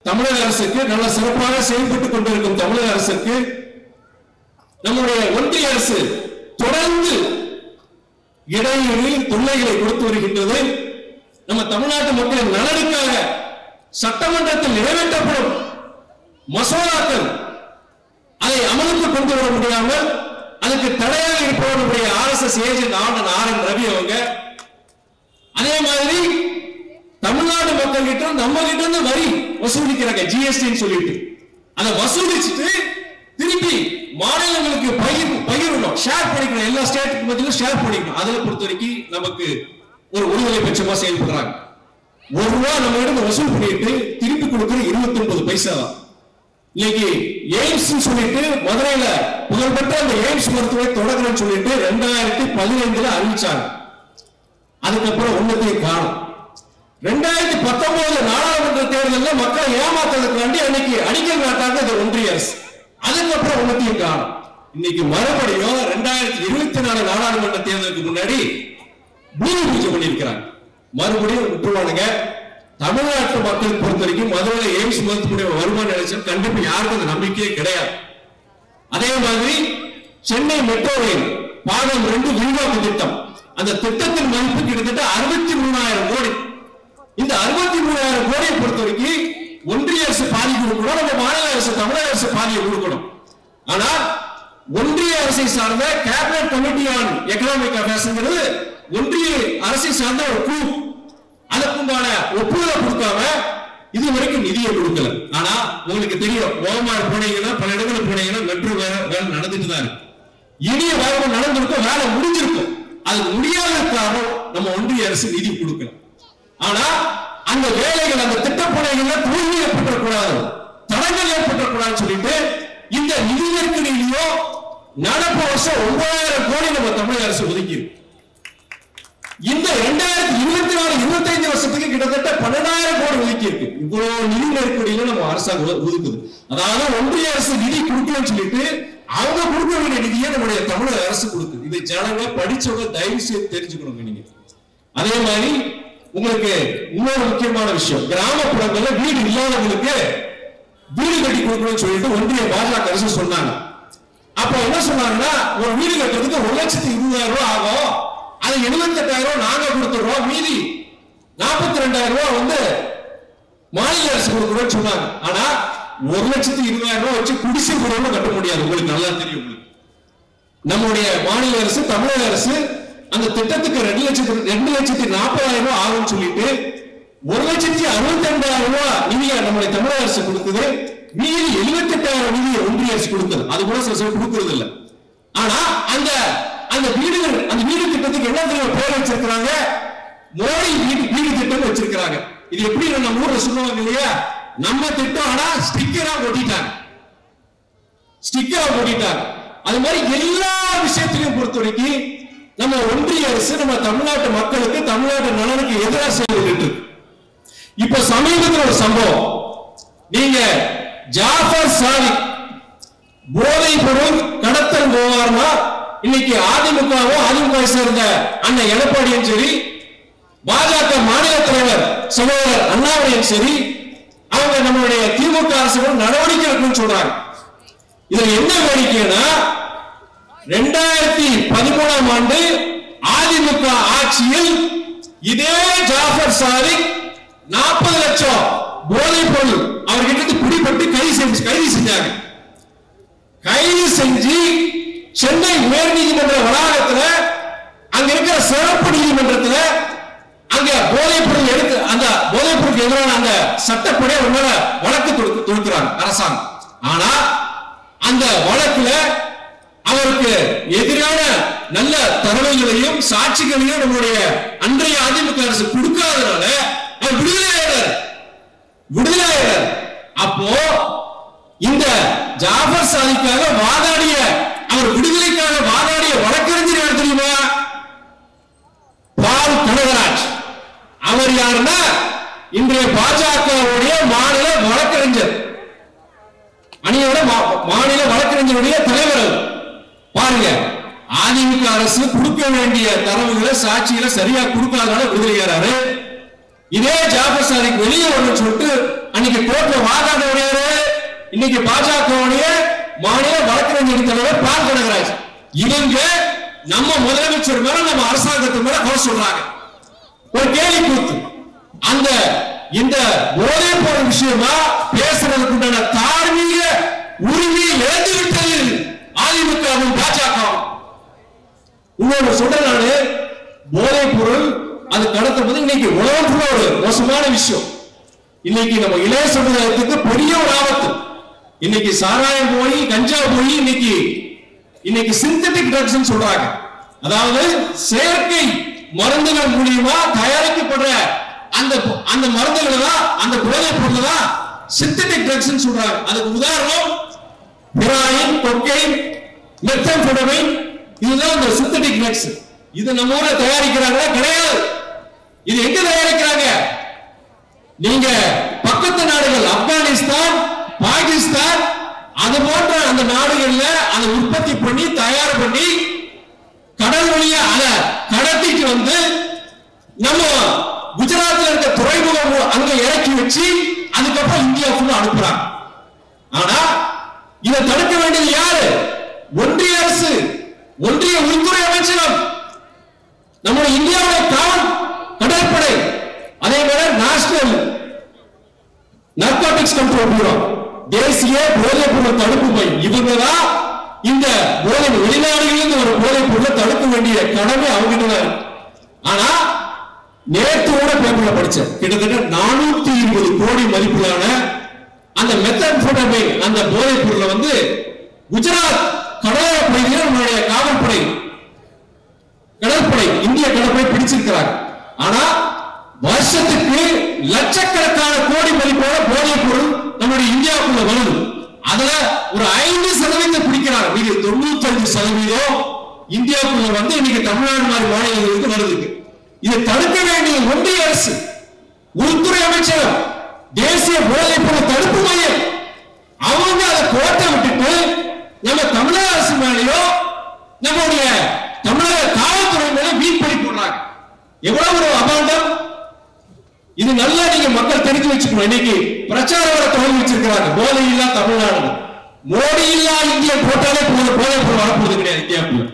தமிழக அரசுக்கு நல்ல சிறப்பாக செயல்பட்டுக் கொண்டிருக்கும் தமிழக அரசுக்கு நம்முடைய ஒன்றிய அரசு தொடர்ந்து இடையூறில் தொல்லைகளை கொடுத்து வருகின்றது நம்ம தமிழ்நாட்டு மக்களின் நலனுக்காக சட்டமன்றத்தில் நிறைவேற்றப்படும் மசோதாக்கள் அதை அமலுக்கு கொண்டு வர முடியாமல் அதுக்கு தடையாக இருப்பவர்களுடைய RSS agent Anand R N Ravi அவங்க அதே மாதிரி தமிழ்நாடு மக்கள் கிட்ட நம்ம கிட்ட இருந்து வரி வசூலிக்கிறாங்க ஜிஎஸ்டி சொல்லிட்டு அதை வசூலிச்சுட்டு திருப்பி மாநிலங்களுக்கு பகிர் பகிரணும் ஷேர் பண்ணிக்கணும் எல்லா ஸ்டேட்டுக்கு மத்தியிலும் ஷேர் பண்ணிக்கணும் அதுல பொறுத்த வரைக்கும் நமக்கு ஒரு ஒருதலை பட்சமா செயல்படுறாங்க ஒரு ரூபா நம்ம இடம் வசூல் பண்ணிட்டு திருப்பி கொடுக்கிற இருபத்தி ஒன்பது பைசா தான் இன்னைக்கு எய்ம்ஸ் சொல்லிட்டு மதுரையில புகழ்பெற்ற அந்த எய்ம்ஸ் மருத்துவரை தொடங்குறேன்னு சொல்லிட்டு ரெண்டாயிரத்தி பதினைந்துல அறிவிச்சாங்க அதுக்கப்புறம் ஒன்னத்தையும் காணும் ரெண்டாயிரத்தி பத்தொன்பது நாடாளுமன்ற தேர்தலில் மக்களை ஏமாத்துறதுக்காண்டி அன்னைக்கு அடிக்கல் நாட்டாங்க இந்த ஒன்றிய அரசு அதுக்கப்புறம் ஒன்னத்தையும் காணும் இன்னைக்கு மறுபடியும் ரெண்டாயிரத்தி இருபத்தி நாலு நாடாளுமன்ற தேர்தலுக்கு முன்னாடி பூமி பூஜை பண்ணியிருக்கிறாங்க மறுபடியும் விட்டுருவானுங்க தமிழ்நாட்டு மக்கள் பொறுத்த வரைக்கும் மதுரை எய்ம்ஸ் மருத்துவமனை வருமானம் நினைச்சா கண்டிப்பா யாருக்கும் அந்த நம்பிக்கையே கிடையாது அதே மாதிரி சென்னை மெட்ரோ ரயில் பாகம் ரெண்டு விரிவாக்க திட்டம் அந்த திட்டத்தின் மதிப்பு கிட்டத்தட்ட அறுபத்தி மூணாயிரம் கோடி இந்த அறுபத்தி மூணாயிரம் கோடியை பொறுத்த வரைக்கும் ஒன்றிய அரசு பாதி கொடுக்கணும் நம்ம மாநில அரசு தமிழக அரசு பாதியை கொடுக்கணும் ஆனா ஒன்றிய அரசை சார்ந்த கேபினட் கமிட்டி ஆன் எக்கனாமிக் அஃபேர்ஸ்ங்கிறது ஒன்றிய அரசை சார்ந்த ஒரு குழு அதுக்குண்டான ஒப்புதலை கொடுக்காம இது வரைக்கும் நிதியை கொடுக்கல ஆனா உங்களுக்கு தெரியும் ஓமார் போனீங்கன்னா பல இடங்களுக்கு போனீங்கன்னா மெட்ரோ வேலை வேலை நடந்துட்டு தான் இருக்கு இனிய வேலை நடந்திருக்கும் வேலை முடிஞ்சிருக்கும் அது முடியாத காரணம் நம்ம ஒன்றிய அரசு நிதி கொடுக்கல ஆனா அந்த வேலைகள் அந்த திட்டப்பணிகள்ல தோல்வி ஏற்பட்டக்கூடாது தடங்கள் ஏற்பட்டக்கூடாதுன்னு சொல்லிட்டு இந்த நிதி நெருக்கடியிலையோ நடப்பு வருஷம் ஒன்பதாயிரம் கோடி நம்ம தமிழக அரசு ஒதுக்கி இந்த ரெண்டாயிரத்தி இருபத்தி நாலு இருபத்தைந்து வருஷத்துக்கு கிட்டத்தட்ட பன்னெண்டாயிரம் கோடி ஒதுக்கி இருக்கு இவ்வளவு நிதி நெருக்கடியில நம்ம அரசாங்கம் ஒது- ஒதுக்குது அதாவது ஒன்றிய அரசு நிதி கொடுக்கலன்னு சொல்லிட்டு அவங்க கொடுக்க வேண்டிய நிதியை நம்முடைய தமிழக அரசு கொடுக்குது இது ஜனங்க படிச்சவங்க தயவு செய்து தெரிஞ்சுக்கணுங்க நீங்க அதே மாதிரி உங்களுக்கு இன்னொரு முக்கியமான விஷயம் கிராமப்புறங்கள்ல வீடு இல்லாதவங்களுக்கு வீடு கட்டி கொடுக்கணும்னு சொல்லிட்டு ஒன்றிய பாஜக அரசு சொன்னாங்க அப்ப என்ன சொன்னாங்கன்னா ஒரு வீடு கட்டுறதுக்கு ஒரு லட்சத்தி இருபதாயிரம் ரூபாய் ஆகும் அது எழுபத்தெட்டாயிரம் ரூபாய் நாங்க கொடுத்துடுறோம் மீதி நாற்பத்தி ரெண்டாயிரம் ரூபாய் வந்து மாநில அரசு கொடுக்குறோம்னு சொன்னாங்க ஆனா ஒரு லட்சத்தி இருபதாயிரம் ரூபாய் வச்சு குடிசை கூட கட்ட முடியாது உங்களுக்கு நல்லா தெரியும் உங்களுக்கு நம்முடைய மாநில அரசு தமிழக அரசு அந்த திட்டத்துக்கு ரெண்டு லட்சத்தி ரெண்டு லட்சத்தி நாற்பதாயிரம் ரூபாய் ஆகும்னு சொல்லிட்டு ஒரு லட்சத்தி அறுபத்தி ரெண்டாயிரம் ரூபாய் நிதியை நம்முடைய தமிழக அரசு கொடுக்குது மீதி எழுபத்தி எட்டாயிரம் நிதியை ஒன்றிய அரசு கொடுக்குது அது கூட சில சமயம் கொடுக்கறது இல்ல ஆனா அந்த அந்த வீடுகள் அந்த வீடு திட்டத்துக்கு என்ன தெரியுமா பேர் வச்சிருக்கிறாங்க மோடி வீடு வீடு திட்டம் வச்சிருக்கிறாங்க இது எப்படி நம்ம ஊர்ல சொல்லுவாங்க இல்லையா நம்ம திட்டம் ஆனா ஸ்டிக்கரா ஒட்டிட்டாங்க ஸ்டிக்கரா போட்டிட்டாங்க அது மாதிரி எல்லா விஷயத்திலையும் பொறுத்த வரைக்கும் நம்ம ஒன்றிய அரசு நம்ம தமிழ்நாட்டு மக்களுக்கு தமிழ்நாட்டு நலனுக்கு எதிராக செயல்பட்டு இருக்கு. இப்ப சமீபத்தில் ஒரு சம்பவம் நீங்க ஜாஃபர் சாதிக் போதை பொருள் கடத்தல் விவகாரமா இன்னைக்கு அதிமுகவும் அதிமுக வை சேர்ந்த அண்ணன் எடப்பாடியும் சரி பாஜக மாநில தலைவர் சகோதரர் அண்ணாமலையும் சரி அவங்க நம்மளுடைய திமுக அரசு கூட நடவடிக்கை எடுக்கணும்னு சொல்றாங்க இதுல என்ன வேடிக்கைன்னா ரெண்டாயிரத்தி பதிமூணாம் ஆண்டு அதிமுக ஆட்சியில் இதே ஜாஃபர் சாதிக் நாற்பது லட்சம் போதைப் பொருள் அவர்கிட்ட இருந்து பிடிபட்டு கைது செஞ்சு கைது செஞ்சாங்க கைது செஞ்சு சென்னை உயர்நீதிமன்ற வளாகத்துல அங்க இருக்கிற சிறப்பு நீதிமன்றத்துல அங்க போதைப் பொருள் எடுத்து அந்த போதைப் பொருளுக்கு எதிரான அந்த சட்டப்படி அவர் மேல வழக்கு தொடுக்க- தொடுக்கிறாங்க அரசாங்கம் ஆனா அந்த வழக்குல அவருக்கு எதிரான நல்ல தகவல்களையும் சாட்சிகளையும் நம்முடைய அன்றைய அதிமுக அரசு கொடுக்காதனால அவர் விடுதலையாளர் விடுதலையாளர் அப்போ இந்த ஜாஃபர் சாதிக்காக வாதாடிய அவர் விடுதலைக்காக வாதாடிய வழக்கறிஞர் யார் தெரியுமா பால் கனகராஜ் அவர் யாருன்னா இன்றைய பாஜகவுடைய மாநில வழக்கறிஞர் அணியோட மா- மாநில வழக்கறிஞருடைய தலைவர் அவர். பாருங்க அதிமுக அரசு கொடுக்க வேண்டிய தரவுகளை சாட்சிகளை சரியா கொடுக்காதனால விடுதலையாரு இதே ஜாஃபர் சாதிக்கு வெளியே வரணும்னு சொல்லிட்டு அன்னைக்கு கோர்ட்ல வாதாடுறவர் இன்னைக்கு பாஜகவுடைய மாநில வழக்கறிஞர் தலைவர் பால் கனகராஜ் இவங்க நம்ம முதலமைச்சர் மேல நம்ம அரசாங்கத்து மேல குறை சொல்றாங்க ஒரு கேலி கூத்து அந்த இந்த போதை போற விஷயமா பேசுறதுக்கு உண்டான தார்மீக உரிமையை இழந்து விட்டது அதிமுகவும் பாஜகவும் இன்னொரு சொல்றேன் நானு போதைப் பொருள் அது கடத்தும்போது இன்னைக்கு உலகத்துல ஒரு மோசமான விஷயம் இன்னைக்கு நம்ம இளைய சமுதாயத்துக்கு பெரிய ஒரு ஆபத்து இன்னைக்கு சாராயம் போய் கஞ்சா போய் இன்னைக்கு இன்னைக்கு சிந்தட்டிக் ட்ரக்ஸ் சொல்றாங்க அதாவது செயற்கை மருந்துகள் மூலியமா தயாரிக்கப்படுற அந்த அந்த மருந்துகளை தான் அந்த போதைப் பொருள் தான் சிந்தட்டிக் ட்ரக்ஸ் சொல்றாங்க அதுக்கு உதாரணம் ஹெராயின் கொக்கைன் மெத்தம்பெடமைன் இதுதான் இந்த சிந்தட்டிக் ட்ரக்ஸ் இது நம்ம ஊர்ல தயாரிக்கிறாங்களா கிடையாது இது எங்க தயாரிக்கிறாங்க நீங்க பக்கத்து நாடுகள் ஆப்கானிஸ்தான் பாகிஸ்தான் அது போன்ற அந்த நாடுகள்ல அதை உற்பத்தி பண்ணி தயார் பண்ணி கடல் வழியா அதை கடத்திட்டு வந்து நம்ம குஜராத்ல இருக்க துறைமுகம் அங்க இறக்கி வச்சு அதுக்கப்புறம் இந்தியாவுக்குள்ள அனுப்புறாங்க ஆனா இதை தடுக்க வேண்டியது யாரு ஒன்றிய அரசு ஒன்றிய உள்துறை அமைச்சகம் நம்ம இந்தியாவுடைய காவல் கடற்படை அதே போல நேஷனல் நார்கோட்டிக்ஸ் கண்ட்ரோல் பியூரோ தேசிய போதைப் பொருள் தடுப்பு மையம் இவங்க தான் இந்த போதை வெளிநாடுகளிலிருந்து ஒரு போதைப் பொருளை தடுக்க வேண்டிய கடமை அவங்க தான் இருக்கு. ஆனா நேத்து கூட பேப்பர்ல படிச்சேன் கிட்டத்தட்ட நானூத்தி இருபது கோடி மதிப்பிலான அந்த மெத்தன்போட்டமைன் அந்த போதைப் பொருளை வந்து குஜராத் கடலோர பகுதியில் நம்மளுடைய காவல்படை கடற்படை இந்திய கடற்படை பிடிச்சிருக்கிறாங்க ஆனா வருஷத்துக்கு லட்சக்கணக்கான கோடி மதிப்போட போதைப் பொருள் நம்முடைய இந்தியாவுக்குள்ள வருது அதுல ஒரு ஐந்து சதவீதம் பிடிக்கிறாங்க மீது தொண்ணூத்தஞ்சு சதவீதம் இந்தியாவுக்குள்ள வந்து இன்னைக்கு தமிழ்நாடு மாதிரி மாநிலங்களுக்கு வருது இதை தடுக்க வேண்டிய ஒன்றிய அரசு உள்துறை அமைச்சகம் தேசிய போதைப் பொருள் தடுப்பு மையம் அவங்க அதை கோட்டை விட்டுட்டு நம்ம தமிழக அரசு மேலேயோ நம்முடைய தமிழக காவல்துறை மேல வீண்படி போடுறாங்க எவ்வளவு ஒரு அபாண்டம் இது நல்லா நீங்க மக்கள் தெரிஞ்சு வச்சுக்கணும் இன்னைக்கு பிரச்சார வர தொடங்கி வச்சிருக்கிறாங்க போதை இல்லா தமிழ்நாடு மோடி இல்லா இந்தியா போட்டாலே போதும் போதை பொருள் வரப்போறது கிடையாது இந்தியாவுக்குள்ள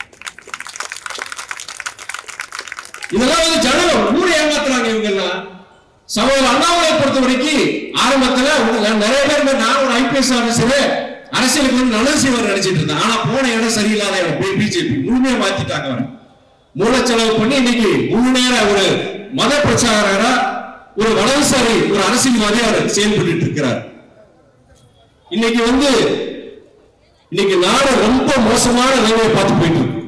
இதெல்லாம் வந்து ஜனங்க ஊரை ஏமாத்துறாங்க இவங்க எல்லாம் சகோதரர் அண்ணாமலை பொறுத்த வரைக்கும் ஆரம்பத்துல உங்க- நிறைய பேர் இந்த நான் ஒரு ஐபிஎஸ் ஆபீசர் அரசியலுக்கு வந்து நல்லது செய்வார் நினைச்சிட்டு இருந்தேன் ஆனா போன இடம் சரியில்லாத இடம் பிஜேபி முழுமையா மாத்திட்டாங்க அவரை மூலச்செலவு பண்ணி இன்னைக்கு முழு நேர ஒரு மத பிரச்சாரகரா ஒரு வலதுசாரி ஒரு அரசியல்வாதி அவர் செயல்பட்டு இருக்கிறார் இன்னைக்கு வந்து இன்னைக்கு நாடு ரொம்ப மோசமான நிலைமையை பார்த்து போயிட்டு இருக்கு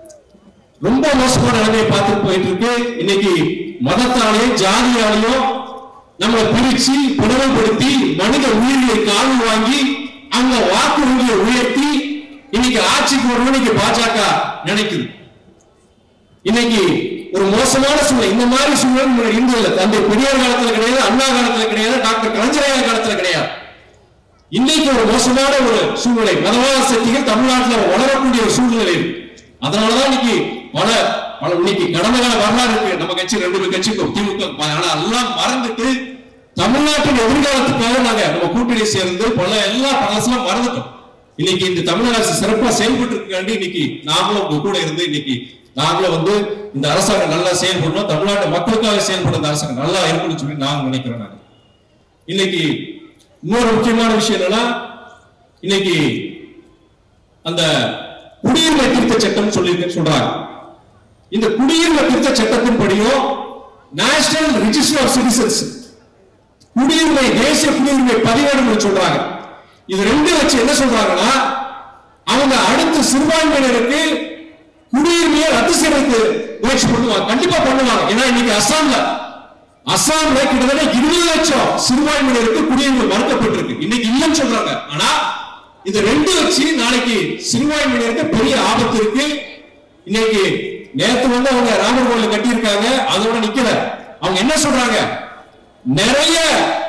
ரொம்ப மோசமான நிலைமையை பார்த்து போயிட்டு இருக்கு இன்னைக்கு மதத்தாலேயும் ஜாதியாலையும் நம்மளை பிரிச்சு பிளவுபடுத்தி மனித உயிரியை காவு வாங்கி அவங்க வாக்குறுதியை உயர்த்தி இன்னைக்கு ஆட்சிக்கு வரணும் இன்னைக்கு பாஜக நினைக்குது இன்னைக்கு ஒரு மோசமான சூழ்நிலை இந்த மாதிரி சூழ்நிலை முன்னாடி இருந்ததில்லை தந்தை பெரியார் காலத்துல கிடையாது அண்ணா காலத்துல கிடையாது டாக்டர் கலைஞரையா காலத்துல கிடையாது இன்னைக்கு ஒரு மோசமான ஒரு சூழ்நிலை மதவாத சக்திகள் தமிழ்நாட்டில் வளரக்கூடிய ஒரு சூழ்நிலை இருக்கு அதனாலதான் இன்னைக்கு பல பல இன்னைக்கு கடந்த கால வரலாறு இருக்கு நம்ம கட்சி ரெண்டு பேர் கட்சிக்கும் திமுக ஆனா எல்லாம் மறந்துட்டு தமிழ்நாட்டின் எதிர்காலத்துக்காக நாங்க நம்ம கூட்டணி சேர்ந்து பல எல்லா பழசெல்லாம் மறந்துட்டோம் இன்னைக்கு இந்த தமிழக அரசு சிறப்பா செயல்பட்டு இருக்காண்டி இன்னைக்கு நாமளும் உங்க கூட இருந்து இன்னைக்கு நாங்களும் வந்து இந்த அரசாங்கம் நல்லா செயல்படணும் தமிழ்நாட்டு மக்களுக்காக செயல்படுற இந்த அரசாங்கம் நல்லா இருக்கணும்னு சொல்லி நாங்க நினைக்கிறோம் நாங்க இன்னைக்கு இன்னொரு முக்கியமான விஷயம் என்னன்னா இன்னைக்கு அந்த குடியுரிமை திருத்த சட்டம் சொல்லி சொல்றாங்க இந்த குடியுரிமை திருத்த சட்டத்தின் படியும் நேஷனல் ரிஜிஸ்டர் ஆஃப் சிட்டிசன்ஸ் குடியுரிமை தேசிய குடியுரிமை பதிவேடுன்னு சொல்றாங்க இது ரெண்டு வச்சு என்ன சொல்றாங்கன்னா அவங்க அடுத்த சிறுபான்மையினருக்கு குடியுரிமையை ரத்து செய்யறதுக்கு முயற்சி பண்ணுவாங்க கண்டிப்பா பண்ணுவாங்க ஏன்னா இன்னைக்கு அஸ்ஸாம்ல அஸ்ஸாம்ல கிட்டத்தட்ட இருபது லட்சம் சிறுபான்மையினருக்கு குடியுரிமை மறுக்கப்பட்டிருக்கு இன்னைக்கு இல்லைன்னு சொல்றாங்க ஆனா இது ரெண்டு வச்சு நாளைக்கு சிறுபான்மையினருக்கு பெரிய ஆபத்து இருக்கு இன்னைக்கு நேத்து வந்து அவங்க ராமர் கோவில் கட்டியிருக்காங்க அதோட நிக்கல அவங்க என்ன சொல்றாங்க நிறைய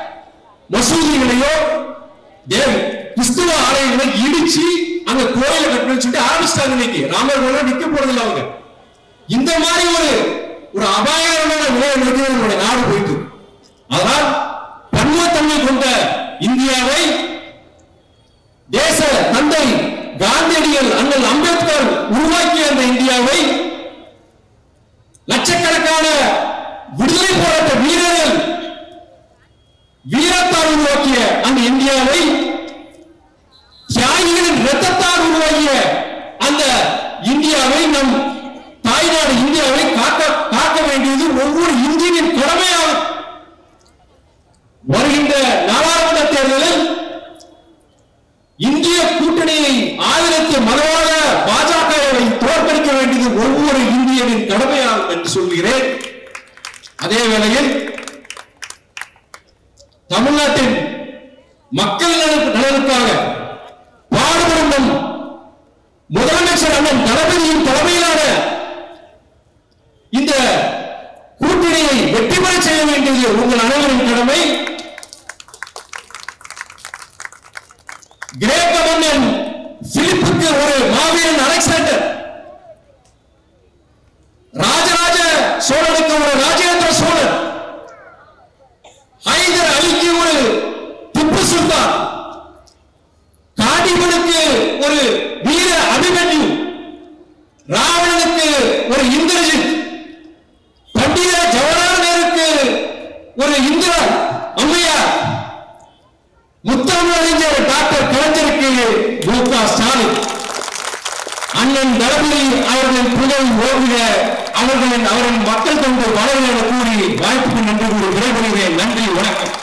மசூதிகளையோ தேவ கிறிஸ்துவ ஆலயங்களை இடிச்சு அங்க கோயில கட்டணும்னு சொல்லிட்டு ஆரம்பிச்சிட்டாங்க இன்னைக்கு ராமர் கோயில நிக்க போறதில்ல அவங்க இந்த மாதிரி ஒரு ஒரு அபாயகரமான நிலை நோக்கி நம்மளுடைய நாடு போயிட்டு இருக்கு. அதனால் பன்முகத்தன்மை கொண்ட இந்தியாவை தேச தந்தை காந்தியடிகள் அண்ணல் அம்பேத்கர் உருவாக்கிய அந்த இந்தியாவை லட்சக்கணக்கான விடுதலை போராட்ட வீரர்கள் வீரத்தால் உருவாக்கிய அந்த இந்தியாவை தியாகிகளின் ரத்தத்தால் உருவாக்கிய அந்த இந்தியாவை நம் தாய்நாடு இந்தியாவை காக்க காக்க வேண்டியது ஒவ்வொரு இந்தியனின் கடமையாகும் வருகின்ற நாடாளுமன்ற தேர்தலில் இந்திய கூட்டணியை ஆதரித்து மதவாத பாஜகவை தோற்கடிக்க வேண்டியது ஒவ்வொரு இந்தியனின் கடமையாகும் என்று சொல்கிறேன் அதே வேளையில் தமிழ்நாட்டின் மக்கள் நலன் நலனுக்காக பாடுபடும் நம் முதலமைச்சர் அண்ணன் தளபதியின் தலைமையிலான இந்த கூட்டணியை வெற்றி பெற செய்ய வேண்டியது உங்கள் அனைவரின் கடமை கிரேக்க மன்னன் பிலிப்புக்கு ஒரு மாவீரன் அலெக்சாண்டர் ராஜராஜ சோழனுக்கு ஒரு ராஜேந்திர சோழன் ஹைதர் அலிக்கு ஒரு திப்பு சுல்தான் காண்டிபனுக்கு ஒரு வீர அபிமன்யு ராவணனுக்கு ஒரு இந்திரஜித் பண்டித ஜவஹர்லால் நேருக்கு ஒரு இந்திரா அம்மையார் முத்தமிழறிஞர் டாக்டர் கலைஞருக்கு மு க ஸ்டாலின் அண்ணன் தளபதி அவர்களின் புகழ் ஓங்குக அவர்களின் அவரின் மக்கள் தொண்டு வளர என கூறி வாய்ப்புக்கு நன்றி கூறி விடைபெறுகிறேன் நன்றி வணக்கம்